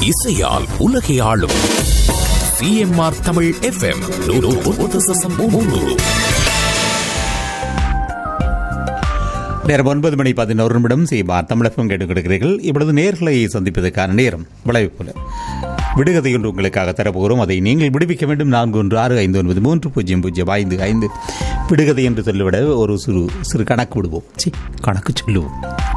இசையால் உலகை ஆளும் சிஎம்ஆர் தமிழ் எஃப்எம் நேரம் ஒன்பது மணி பதினோரு நிமிடம் செய்வார் தமிழகம் கேட்டுக் கொடுக்கிறீர்கள் இப்பொழுது நேர்களை சந்திப்பதற்கான நேரம் விளைவு போல விடுகதை ஒன்று உங்களுக்காக தரப்போகிறோம் அதை நீங்கள் விடுவிக்க வேண்டும் நான்கு ஒன்று ஆறு ஐந்து ஒன்பது மூன்று பூஜ்ஜியம் பூஜ்ஜியம் ஐந்து ஐந்து விடுகதை என்று சொல்லிவிட ஒரு சிறு சிறு கணக்கு விடுவோம் சி கணக்கு சொல்லுவோம்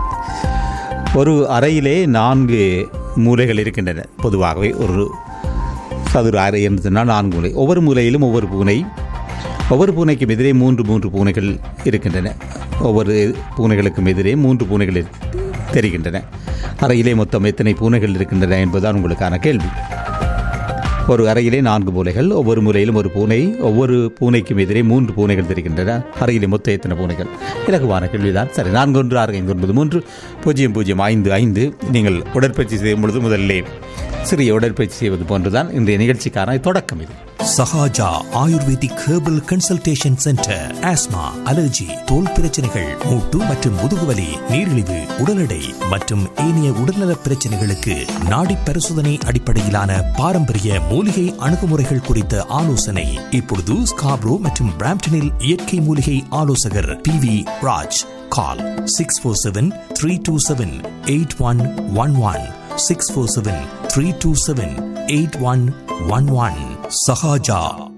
ஒரு அறையிலே நான்கு மூலைகள் இருக்கின்றன பொதுவாகவே ஒரு சதுர அறை என்று சொன்னால் நான்கு மூலை ஒவ்வொரு மூலையிலும் ஒவ்வொரு பூனை ஒவ்வொரு பூனைக்கும் எதிரே மூன்று மூன்று பூனைகள் இருக்கின்றன ஒவ்வொரு பூனைகளுக்கும் எதிரே மூன்று பூனைகள் இரு- தெரிகின்றன அறையிலே மொத்தம் எத்தனை பூனைகள் இருக்கின்றன என்பதுதான் உங்களுக்கான கேள்வி ஒரு அறையிலே நான்கு மூலைகள் ஒவ்வொரு மூலையிலும் ஒரு பூனை ஒவ்வொரு பூனைக்கும் எதிரே மூன்று பூனைகள் தெரிகின்றன அறையிலே மொத்தம் எத்தனை பூனைகள் இலகுவான கேள்விதான் சரி நான்கு ஒன்று ஆறு ஐந்து ஒன்பது மூன்று பூஜ்ஜியம் பூஜ்ஜியம் ஐந்து ஐந்து நீங்கள் உடற்பயிற்சி செய்யும் பொழுது முதலிலே சிறிய உடற்பயிற்சி செய்வது போன்றுதான் இன்றைய நிகழ்ச்சிக்கான தொடக்கம் இது Sahaja ayurvedic herbal consultation centre asthma allergy தோல் பிரச்சனைகள் மூட்டு மற்றும் முதுகுவலி நீரிழிவு உடல் எடை மற்றும் ஏனைய உடல்நலப் பிரச்சனைகளுக்கு நாடி பரிசோதனை அடிப்படையிலான பாரம்பரிய மூலிகை அணுகுமுறைகள் குறித்த ஆலோசனை இப்பொழுது ஸ்காப்ரோ மற்றும் பிராம்டனில் இயற்கை மூலிகை ஆலோசகர் P V Raj call six four seven three two seven eight one one one six four seven three two seven eight one one one Sahaja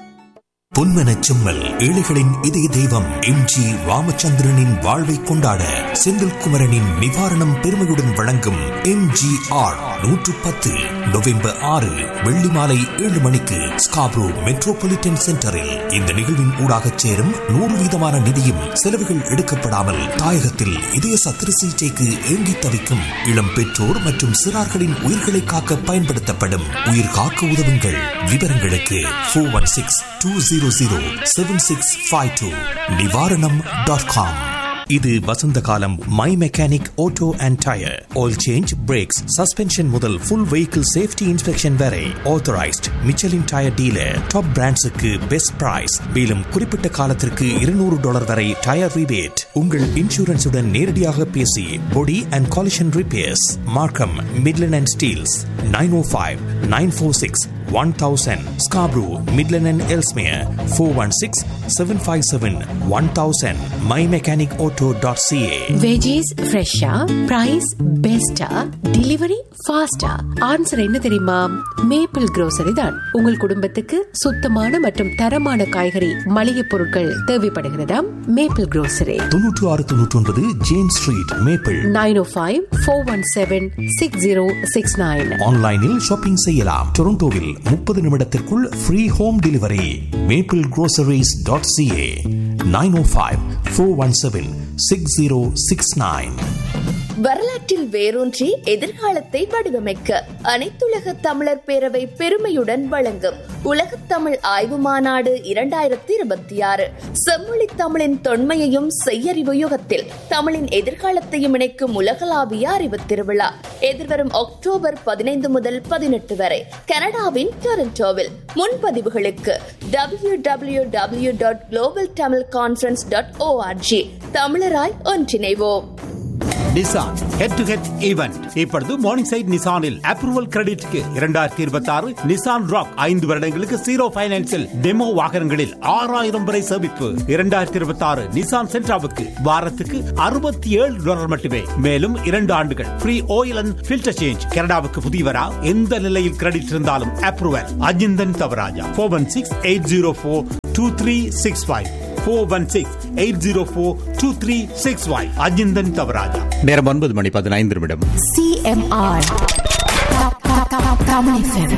பொன்மனச் செம்மல் ஏழைகளின் இதய தெய்வம் எம் ஜி ராமச்சந்திரனின் வாழ்வை கொண்டாட செந்தில்குமரனின் நிவாரணம் பெருமையுடன் வழங்கும் எம் ஜி ஆர் நூற்று பத்து நவம்பர் ஆறு வெள்ளி மாலை ஏழு மணிக்கு ஸ்காப்ரோ மெட்ரோபாலிட்டன் சென்டரில் இந்த நிகழ்வின் ஊடாகச் சேரும் நூறு வீதமான நிதியும் செலவுகள் எடுக்கப்படாமல் தாயகத்தில் இதய சத்திர சிகிச்சைக்கு ஏங்கி தவிக்கும் இளம் பெற்றோர் மற்றும் சிறார்களின் உயிர்களை காக்க பயன்படுத்தப்படும் உயிர் காக்க உதவுங்கள் விவரங்களுக்கு four one six two zero zero seven six five two Nivaranam dot com இது வசந்த காலம் my mechanic auto and tyre oil change brakes suspension முதல் ஃபுல் வெஹிக்கிள் சேஃப்டி இன்ஸ்பெக்ஷன் வரை authorised Michelin tyre dealer top பிராண்ட்ஸுக்கு பெஸ்ட் பிரைஸ் மேலும் குறிப்பிட்ட காலத்திற்கு இருநூறு டாலர் வரை டயர் ரிபேட் உங்கள் இன்சூரன்ஸுடன் நேரடியாக பேசி body and collision repairs Markham Midland and Steeles nine oh five nine four six one thousand Scarborough Midland and Ellesmere four one six seven five seven one thousand my mechanic auto dot CA veggies ஃப்ரெஷ்ஷா price பெஸ்டா delivery ஃபாஸ்டா answer என்ன தெரியுமா maple grocery தான் உங்கள் குடும்பத்துக்கு சுத்தமான மற்றும் தரமான காய்கறி மளிகை பொருட்கள் தேவைப்படுகிறதா மேப்பிள் grocery தொன்னூற்று ஆறு தொன்னூற்றி ஒன்பது James street maple nine oh five four one seven six zero six nine ஆன்லைனில் ஷாப்பிங் செய்யலாம் டொரண்டோவில் முப்பது நிமிடத்திற்குள் free home delivery maple groceries dot CA nine oh five four one seven six zero six nine வரலாற்றில் வேரூன்றி எதிர்காலத்தை வடிவமைக்க அனைத்துலக தமிழர் பேரவை பெருமையுடன் வழங்கும் உலகத் தமிழ் ஆய்வு மாநாடு இரண்டாயிரத்தி இருபத்தி ஆறு செம்மொழி தமிழின் தொன்மையையும் செய்யறிவு யுகத்தில் தமிழின் எதிர்காலத்தையும் இணைக்கும் உலகளாவிய அறிவு திருவிழா எதிர்வரும் அக்டோபர் பதினைந்து முதல் பதினெட்டு வரை கனடாவின் டொரண்டோவில் முன்பதிவுகளுக்கு W W W dot global Tamil conference dot ORG தமிழராய் ஒன்றிணைவோம் Nissan head to head event இப்பொழுது மார்னிங் சைட் நிசானில் அப்ரூவல் கிரெடிட்க்கு இரண்டாயிரத்தி இருபத்தி ஆறு நிசான் ராக் ஐந்து வருடங்களுக்கு ஜீரோ பைனான்சில் டெமோ வாகனங்களில் ஆறாயிரம் வரை சேமிப்பு இரண்டாயிரத்தி இருபத்தி ஆறு நிசான் சென்ட்ராவுக்கு வாரத்துக்கு அறுபத்தி ஏழு டாலர் மட்டுமே மேலும் இரண்டு ஆண்டுகள் free oil and filter change கனடாவுக்கு புதியவரா எந்த நிலையில் கிரெடிட் இருந்தாலும் approval Ajinthan Thavaraja four one six eight zero four two three six five four one six eight zero four two three six five Ajinthan Thavaraja நேரம் ஒன்பது மணி பதினைந்து நிமிடம் சிஎம்ஆர் தமிழ் FM.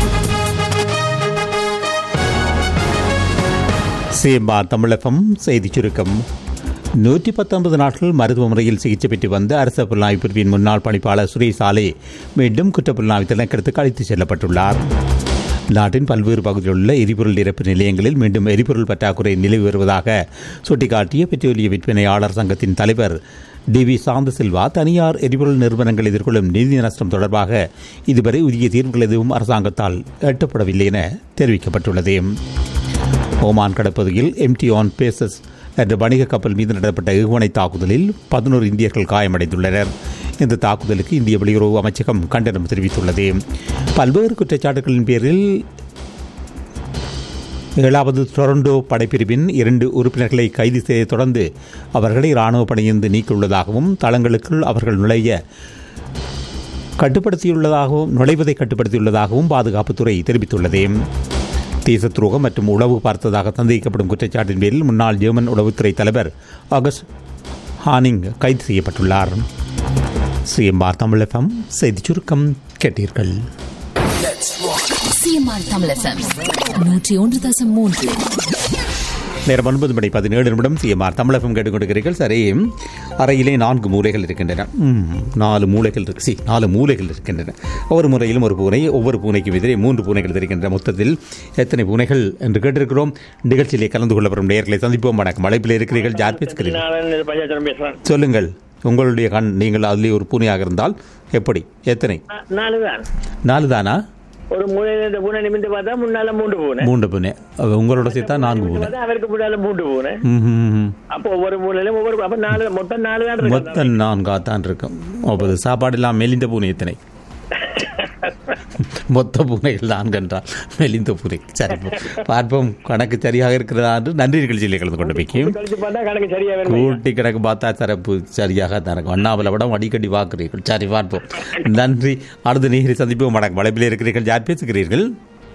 சேம்பார் தமிழகம் செய்திச் சுருக்கம் நூற்றி பத்தொன்பது நாட்கள் மருத்துவமனையில் சிகிச்சை பெற்று வந்த அரசு புலனாய்வு பிரிவின் முன்னாள் பணிப்பாளர் சுரேஷ் ஆலே மீண்டும் குற்றப்புலனாய்வு திணைக்களத்துக்கு அழைத்துச் செல்லப்பட்டுள்ளார் நாட்டின் பல்வேறு பகுதிகளில் உள்ள எரிபொருள் நிரப்பு நிலையங்களில் மீண்டும் எரிபொருள் பற்றாக்குறை நிலவி வருவதாக சுட்டிக்காட்டிய பெட்ரோலிய விற்பனையாளர் சங்கத்தின் தலைவர் டி வி சாந்த சில்வா தனியார் எரிபொருள் நிறுவனங்கள் எதிர்கொள்ளும் நிதி நஷ்டம் தொடர்பாக இதுவரை உரிய தீர்வுகள் எதுவும் அரசாங்கத்தால் எட்டப்படவில்லை என தெரிவிக்கப்பட்டுள்ளது ஓமான் கடற்பகுதியில் எம்டி ஆன் பேசஸ் என்ற வணிக கப்பல் மீது நடத்தப்பட்ட ஏவுகணை தாக்குதலில் பதினோரு இந்தியர்கள் காயமடைந்துள்ளனர் இந்த தாக்குதலுக்கு இந்திய வெளியுறவு அமைச்சகம் கண்டனம் தெரிவித்துள்ளது பல்வேறு குற்றச்சாட்டுகளின் பேரில் ஏழாவது டொரண்டோ படைப்பிரிவின் இரண்டு உறுப்பினர்களை கைது செய்ய தொடர்ந்து அவர்களை இராணுவ பணியிருந்து நீக்கியுள்ளதாகவும் தளங்களுக்குள் அவர்கள் நுழைய கட்டுப்படுத்தியுள்ளதாகவும் நுழைவதை கட்டுப்படுத்தியுள்ளதாகவும் பாதுகாப்புத்துறை தெரிவித்துள்ளது தேச துரோகம் மற்றும் உளவு பார்த்ததாக சந்தேகிக்கப்படும் குற்றச்சாட்டின் பேரில் முன்னாள் ஜெர்மன் உளவுத்துறை தலைவர் ஆகஸ்ட் ஹானிங் கைது செய்யப்பட்டுள்ளார் சிஎம்ஆர் தமிழகம் செய்திச் சுருக்கம் கேட்டீர்கள் சிஎம்ஆர் தமிழகம் நூற்றி ஒன்று தசம் மூன்று நேரம் ஒன்பது மணி பதினேழு நிமிடம் சிஎம்ஆர் தமிழகம் கேட்டுக்கொண்டிருக்கிறீர்கள் சரி அறையிலே நான்கு மூலைகள் இருக்கின்றன ம், நாலு மூலைகள் இருக்கு சி நாலு மூலைகள் இருக்கின்றன ஒவ்வொரு முறையிலும் ஒரு பூனை ஒவ்வொரு பூனைக்கும் எதிரே மூன்று பூனைகள் இருக்கின்றன மொத்தத்தில் எத்தனை பூனைகள் என்று கேட்டிருக்கிறோம் நிகழ்ச்சியிலே கலந்து கொள்ளப்படும் நேர்களை சந்திப்போம் வணக்கம் அழைப்பில் இருக்கிறீர்கள் ஜார் பேசுகிறீர்கள் நான் பஞ்சாயத்து பேசுறேன் சொல்லுங்கள் உங்களுடைய கண் நீங்கள் அதிலே ஒரு பூனையாக இருந்தால் எப்படி எத்தனை நா- நாலு தான் நாலு தானா ஒரு மூலையில இந்த பூனை நிமிந்து பார்த்தா முன்னால மூன்று பூனை மூன்று பூனை அவ- உங்களோட சேர்த்தா நான்கு பூனை பார்த்தா அவருக்கு முன்னால மூன்று பூனை ம், ம், ம். அப்போ ஒவ்வொரு மூலையிலும் ஒவ்வொரு அப்ப நாலு மொத்தம் நாலு தான் இருக்கு மொத்தம் நான்காத்தான் இருக்கும் அப்போது சாப்பாடு எல்லாம் மெலிந்த பூனை எத்தனை மொத்த பூனைகள் நான்கு என்றால் மெலிந்த பூனை சரி பார்ப்போம் கணக்கு சரியாக இருக்கிறதா என்று நன்றி நிகழ்ச்சியில் கலந்து கொண்டு வைக்கும் கழிச்சு பார்த்தா கணக்கு சரியா வேணும் கூட்டி கணக்கு பார்த்தா சிறப்பு சரியாக தான் இருக்கும் அண்ணாமலை படம் அடிக்கடி பார்க்கிறீர்கள் சரி பார்ப்போம் நன்றி அடுத்த நீரை சந்திப்போம் வணக்கம் வளைப்பில் இருக்கிறீர்கள் யார் பேசுகிறீர்கள்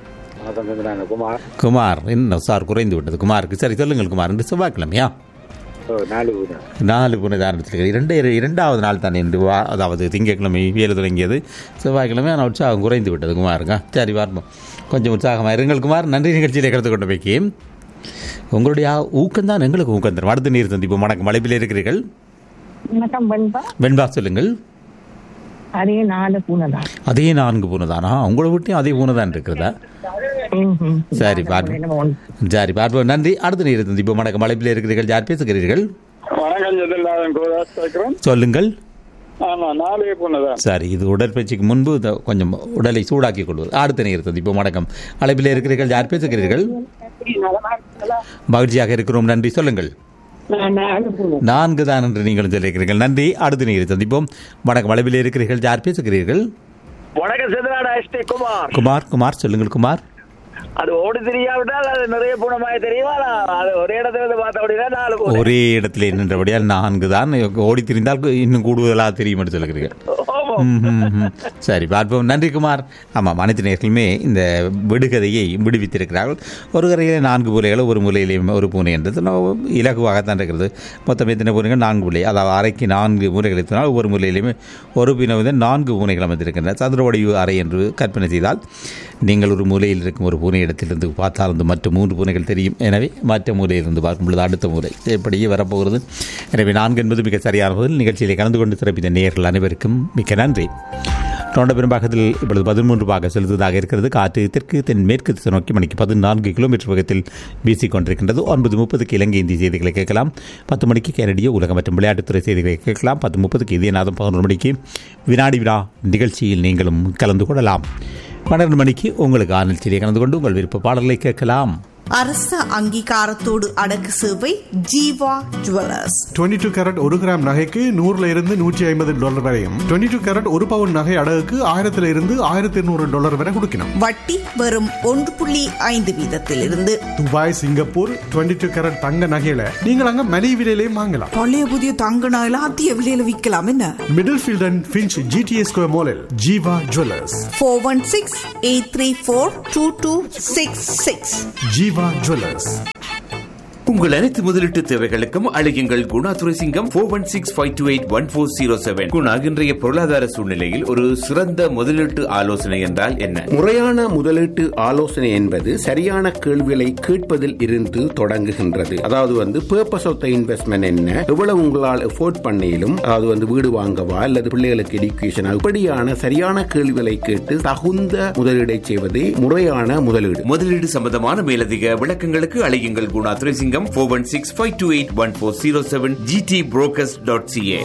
குமார் குமார் என்ன சார் குறைந்து விட்டது குமாருக்கு சரி சொல்லுங்கள் குமார் இன்று செவ்வாய்க்கிழமையா ஓ நாலு ஊர் நாலு புனை தாரணத்தில் இரண்டு இரண்டாவது நாள் தான் இன்று வா அதாவது திங்கட்கிழமை வேலை தொடங்கியது செவ்வாய்க்கிழமை ஆனால் உற்சாகம் குறைந்து விட்டது குமாருங்க சரி பார்ப்போம் கொஞ்சம் உற்சாகமாக இருங்கள் குமார் நன்றி நிகழ்ச்சியில் கலந்து கொண்டு வைக்கி உங்களுடைய ஊக்கம் தான் எங்களுக்கு ஊக்கம் தரும் அடுத்த நீர் சந்திப்போம் வணக்கம் மலைப்பில் இருக்கிறீர்கள் வணக்கம் பண்பா வெண்பா சொல்லுங்கள் அதே நாலு பூனை தான் அதே நான்கு பூனை தானா உங்களை விட்டையும் அதே பூனை தான் இருக்கிறதா ம்ஹும். சரி பார்ப்போம் என்னமோ ஒன்று. சரி பார்ப்போம் நன்றி அடுத்த நீர் சந்திப்போம் வணக்கம் மலைப்பில் இருக்கிறீர்கள் யார் பேசுகிறீர்கள் வணக்கம் ஜெதல்லாதன் கோதாஸ் கேட்கிறேன் சொல்லுங்கள் ஆமா நாலே பொண்ணுதான் சரி இது உடற்பயிற்சிக்கு முன்பு இத கொஞ்சம் உடலை சூடாக்கி கொள்வது அடுத்த நேரத்தில் இப்போ வணக்கம் அழைப்பில் இருக்கிறீர்கள் யார் பேசுகிறீர்கள் மகிழ்ச்சியாக இருக்கிறோம் நன்றி சொல்லுங்கள் நான் நாலு பூனை நான்கு தான் என்று நீங்களும் சொல்லியிருக்கிறீர்கள் நன்றி அடுத்த நேரம் சந்திப்போம் வணக்கம் அளவில் இருக்கிறீர்கள் யார் பேசுகிறீர்கள் வணக்கம் செதுநாடு எஸ்டி குமார் குமார் குமார் சொல்லுங்கள் குமார் அது ஓடி தெரியாவிட்டால் அது நிறைய பூனமாய் தெரியுமா நான் அது ஒரே இடத்துல இருந்து பார்த்த அப்படின்னா நாலு பூனை ஒரே இடத்துல நின்றபடியால் நான்கு தான் ஓடி திரிந்தால் இன்னும் கூடுதலாக தெரியும் என்று சொல்லுகிறீர்கள் ஆமா. ம், ம், ம். சரி பார்ப்போம் நன்றி குமார் ஆமாம் அனைத்து நேர்களுமே இந்த விடுகதையை விடுவித்திருக்கிறார்கள் ஒரு கரையிலே நான்கு மூலைகள் ஒரு மூலையிலே ஒரு பூனை என்றது நோ- இலகுவாகத்தான் இருக்கிறது மொத்தம் எத்தனை பூனைகள் நான்கு மூலை அதாவது அறைக்கு நான்கு மூலைகள் இருந்தால் ஒவ்வொரு மூலையிலுமே ஒரு பினவு நான்கு பூனைகள் அமைந்திருக்கின்றன சதுர வடிவு அறை என்று கற்பனை செய்தால் நீங்கள் ஒரு மூலையில் இருக்கும் ஒரு பூனை இடத்திலிருந்து பார்த்தால் அந்த மற்ற மூன்று பூனைகள் தெரியும் எனவே மற்ற மூலையிலிருந்து பார்க்கும் பொழுது அடுத்த மூலை இப்படியே வரப்போகிறது எனவே நான்கு என்பது மிக சரியான பதில் நிகழ்ச்சியிலே கலந்து கொண்டு சிறப்பித்த நேயர்கள் அனைவருக்கும் மிக்க நன்றி தொண்ட பெரும்பாகத்தில் இப்பொழுது பதிமூன்று பாக செலுத்துவதாக இருக்கிறது காற்று தெற்கு தென் மேற்கு திசை நோக்கி மணிக்கு பதினான்கு கிலோமீட்டர் வேகத்தில் வீசிக் கொண்டிருக்கின்றது ஒன்பது முப்பதுக்கு இலங்கை இந்திய செய்திகளை கேட்கலாம் பத்து மணிக்கு கேரடிய உலக மற்றும் விளையாட்டுத்துறை செய்திகளை கேட்கலாம் பத்து முப்பதுக்கு இதே நாதம் பதினொரு மணிக்கு வினாடி வினா நிகழ்ச்சியில் நீங்களும் கலந்து கொள்ளலாம் பன்னிரண்டு மணிக்கு உங்களுக்கு ஆனல்ச்சியிலே கலந்து கொண்டு உங்கள் விருப்ப பாடல்களை கேட்கலாம் அரச அங்கீகாரத்தோடு அடக்கு சேவை ஜீவா ஜுவல்லர்ஸ் 22 டூ கேரட் ஒரு கிராம் நகைக்கு நூறுல இருந்து நூற்றி ஐம்பது டாலர் வரையும் 22 டூ கேரட் ஒரு பவுன் நகை அடகுக்கு ஆயிரத்துல இருந்து ஆயிரத்தி இருநூறு டாலர் வரை கொடுக்கணும் வட்டி வெறும் ஒன்று புள்ளி ஐந்து வீதத்திலிருந்து துபாய் சிங்கப்பூர் 22 டூ கேரட் தங்க நகையில நீங்கள் அங்க மலிவு விலையிலையும் வாங்கலாம் பழைய புதிய தங்க நாயில அதிக விலையில விற்கலாம் என்ன Middlefield and Finch GTA square மாலில் Jeeva jewellers four one six eight three four two two six six Jeeva jewellers உங்கள் அனைத்து முதலீட்டு தேவைகளுக்கும் அழையுங்கள் Guna Duraisingam four one six five two eight one four zero seven Guna இன்றைய பொருளாதார சூழ்நிலையில் ஒரு சிறந்த முதலீட்டு ஆலோசனை என்றால் என்ன முறையான முதலீட்டு ஆலோசனை என்பது சரியான கேள்விகளை கேட்பதில் இருந்து தொடங்குகின்றது அதாவது வந்து பர்பஸ் ஆஃப் த இன்வெஸ்ட்மெண்ட் என்ன எவ்வளவு உங்களால் எஃபோர்ட் பண்ணியிலும் அதாவது வந்து வீடு வாங்கவா அல்லது பிள்ளைகளுக்கு எடுக்கேஷன் இப்படியான சரியான கேள்விகளை கேட்டு தகுந்த முதலீடை செய்வதே முறையான முதலீடு முதலீடு சம்பந்தமான மேலதிக விளக்கங்களுக்கு அழையுங்கள் Guna Duraisingam four one six five two eight one four zero seven GT brokers dot CA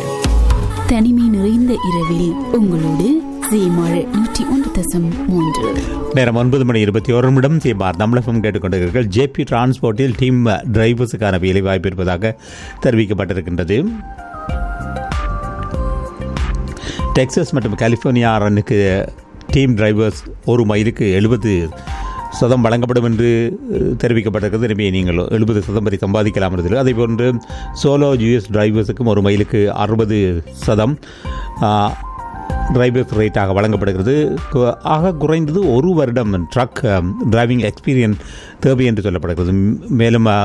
தனிமை நிறைந்த இரவில் உங்களோடு சீமாழ் நூற்றி ஒன்று தசம் மூன்று நேரம் ஒன்பது மணி இருபத்தி ஒரு நிமிடம் சீபார் தமிழகம் கேட்டுக்கொண்டிருக்கிறீர்கள் ஜேபி டிரான்ஸ்போர்ட்டில் டீம் டிரைவர்ஸுக்கான வேலை வாய்ப்பு இருப்பதாக தெரிவிக்கப்பட்டிருக்கின்றது டெக்சஸ் மற்றும் கலிஃபோர்னியா ரன்னுக்கு டீம் டிரைவர்ஸ் ஒரு மைலுக்கு எழுபது சதம் வழங்கப்படும் என்று அஹ், தெரிவிக்கப்பட்டிருக்கிறது எனவே நீங்கள் எழுபது சதம் வரை சம்பாதிக்கலாம் என்று அதே போன்று சோலோ யூஎஸ் டிரைவர்ஸுக்கும் ஒரு மைலுக்கு அறுபது சதம் ஆஹ், டிரைவர்ஸ் ரேட்டாக வழங்கப்படுகிறது கு- ஆக குறைந்தது ஒரு வருடம் ட்ரக் டிரைவிங் எக்ஸ்பீரியன்ஸ் தேவை என்று சொல்லப்படுகிறது ம், மேலும் ஆஹ்,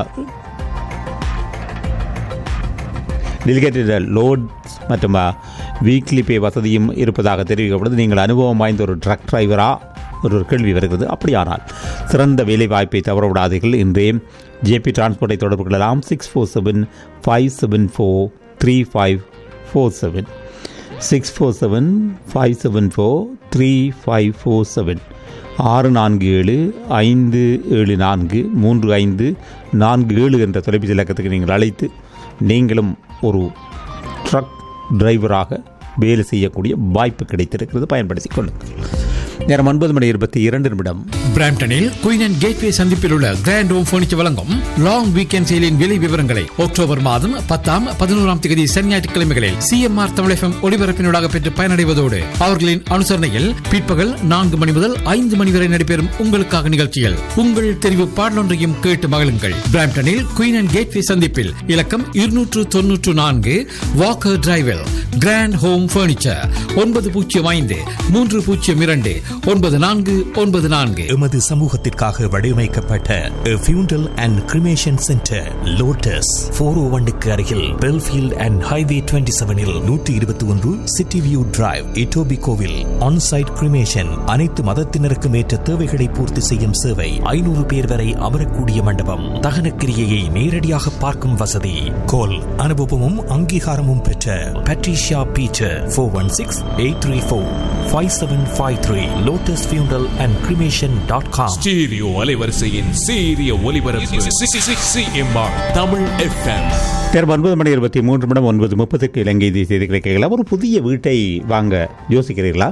டெலிகேட்டட் லோட்ஸ் மற்றும் வீக்லி பே வசதியும் இருப்பதாக தெரிவிக்கப்படுது நீங்கள் அனுபவம் வாய்ந்த ஒரு ட்ரக் டிரைவரா ஒரு கேள்வி வருகிறது அப்படியானால் சிறந்த வேலை வாய்ப்பை தவறவிடாதீர்கள் இன்றைய ஜேபி டிரான்ஸ்போர்ட்டை தொடர்பு கொள்ளலாம் six four seven five seven four three five four seven six four seven five seven four three five four seven ஆறு நான்கு ஏழு ஐந்து ஏழு நான்கு மூன்று ஐந்து நான்கு ஏழு என்ற தொலைபேசி இலக்கத்துக்கு நீங்கள் அழைத்து நீங்களும் ஒரு ட்ரக் டிரைவராக வேலை செய்யக்கூடிய வாய்ப்பு கிடைத்திருக்கிறது பயன்படுத்திக் கொள்ளுங்கள் நேரம் ஒன்பது மணி இருபத்தி இரண்டு நிமிடம் பிராம்டனில் குயின் அண்ட் கேட்வே சந்திப்பில் உள்ள கிராண்ட் ஹோம் பர்னிச்சர் வழங்கும் லாங் வீக்கெண்ட் சேலின் விலை விவரங்களை அக்டோபர் மாதம் பத்தாம் பதினோராம் தேதி சனி ஞாயிற்றுக்கிழமைகளில் சிஎம்ஆர் தமிழகம் ஒளிபரப்பினூடாக பெற்று பயனடைவதோடு அவர்களின் அனுசரணையில் பிற்பகல் நான்கு மணி முதல் ஐந்து மணி வரை நடைபெறும் உங்களுக்காக நிகழ்ச்சிகள் உங்கள் தெரிவு பாடலொன்றையும் கேட்டு மகிழுங்கள் பிராம்டனில் குயின் அண்ட் கேட்வே சந்திப்பில் இலக்கம் இருநூற்று தொன்னூற்று நான்கு வாக்கர் டிரைவில் கிராண்ட் ஹோம் பர்னிச்சர் ஒன்பது பூஜ்ஜியம் ஐந்து மூன்று பூஜ்ஜியம் இரண்டு ஒன்பது நான்கு ஒன்பது நான்கு எமது சமூகத்திற்காக வடிவமைக்கப்பட்ட funeral and cremation centre lotus four oh ஒன்னுக்கு அருகில் பெல்ஃபீல்ட் அண்ட் ஹைவே டுவெண்ட்டி செவனில் நூற்றி இருபத்தி ஒன்று சிட்டி வியூ டிரைவ் இட்டோபி கோவில் ஆன்சைட் கிரிமேஷன் அனைத்து மதத்தினருக்கும் ஏற்ற தேவைகளை பூர்த்தி செய்யும் சேவை ஐநூறு பேர் வரை அமரக்கூடிய மண்டபம் தகன கிரியையை நேரடியாக பார்க்கும் வசதி கோல் அனுபவமும் அங்கீகாரமும் பெற்ற Patricia Peter four one six eight three four five seven five three lotus funeral and cremation dot com stereo அலைவரிசையின் சீரிய ஒலிபரப்பு சிஎம்ஆர் தமிழ் எஃப்எம் நேரம் ஒன்பது மணி இருபத்தி மூன்று நிமிடம் ஒன்பது முப்பதுக்கு இலங்கை செய்திகளை கேட்கலாம் ஒரு புதிய வீட்டை வாங்க யோசிக்கிறீர்களா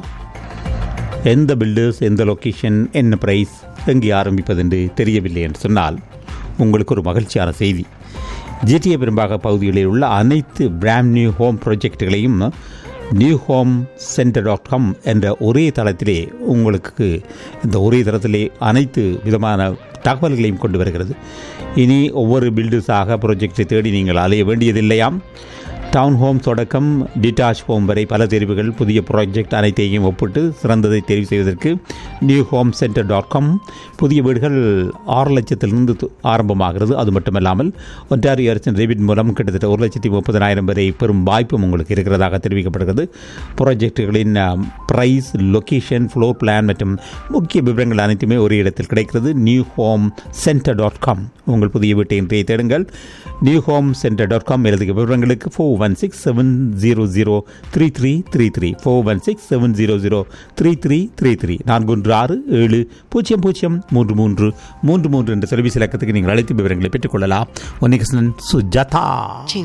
எந்த பில்டர்ஸ் எந்த லொக்கேஷன் என்ன பிரைஸ் எங்கே ஆரம்பிப்பது என்று தெரியவில்லை என்று சொன்னால் உங்களுக்கு ஒரு மகிழ்ச்சியான செய்தி ஜிடிஏ பெரும்பாக பகுதிகளில் உள்ள அனைத்து பிராண்ட் நியூ ஹோம் ப்ராஜெக்டுகளையும் new home centre dot com என்ற ஒரே தளத்திலே உங்களுக்கு இந்த ஒரே தளத்திலே அனைத்து விதமான தகவல்களையும் கொண்டு வருகிறது இனி ஒவ்வொரு பில்டர்ஸாக ப்ராஜெக்டை தேடி நீங்கள் அலைய வேண்டியதில்லையாம் டவுன் ஹோம் தொடக்கம் டிட்டாச் ஹோம் வரை பல தெரிவுகள் புதிய ப்ராஜெக்ட் அனைத்தையும் ஒப்பிட்டு சிறந்ததை தெரிவு செய்வதற்கு new home centre dot com புதிய வீடுகள் ஆறு லட்சத்திலிருந்து து- ஆரம்பமாகிறது அது மட்டுமல்லாமல் ஒன்டாரியோ அரசின் ரெபிட் மூலம் கிட்டத்தட்ட ஒரு லட்சத்தி முப்பதனாயிரம் வரை பெறும் வாய்ப்பும் உங்களுக்கு இருக்கிறதாக தெரிவிக்கப்படுகிறது ப்ராஜெக்டுகளின் ப்ரைஸ் லொகேஷன் ஃப்ளோர் பிளான் மற்றும் முக்கிய விவரங்கள் அனைத்துமே ஒரே இடத்தில் கிடைக்கிறது new home centre dot com உங்கள் புதிய வீட்டை இன்றைய தேடுங்கள் new home centre dot com எழுதிய விவரங்களுக்கு four one six seven zero zero three three three three four one six seven zero zero three three three three நான்கு ஒன்று ஆறு ஏழு பூஜ்ஜியம் பூஜ்ஜியம் மூன்று மூன்று மூன்று மூன்று என்ற தொலைபேசி இலக்கத்துக்கு நீங்கள் அழைத்து விவரங்களை பெற்றுக்கொள்ளலாம் ஒன்னிகிருஷ்ணன் சுஜாதா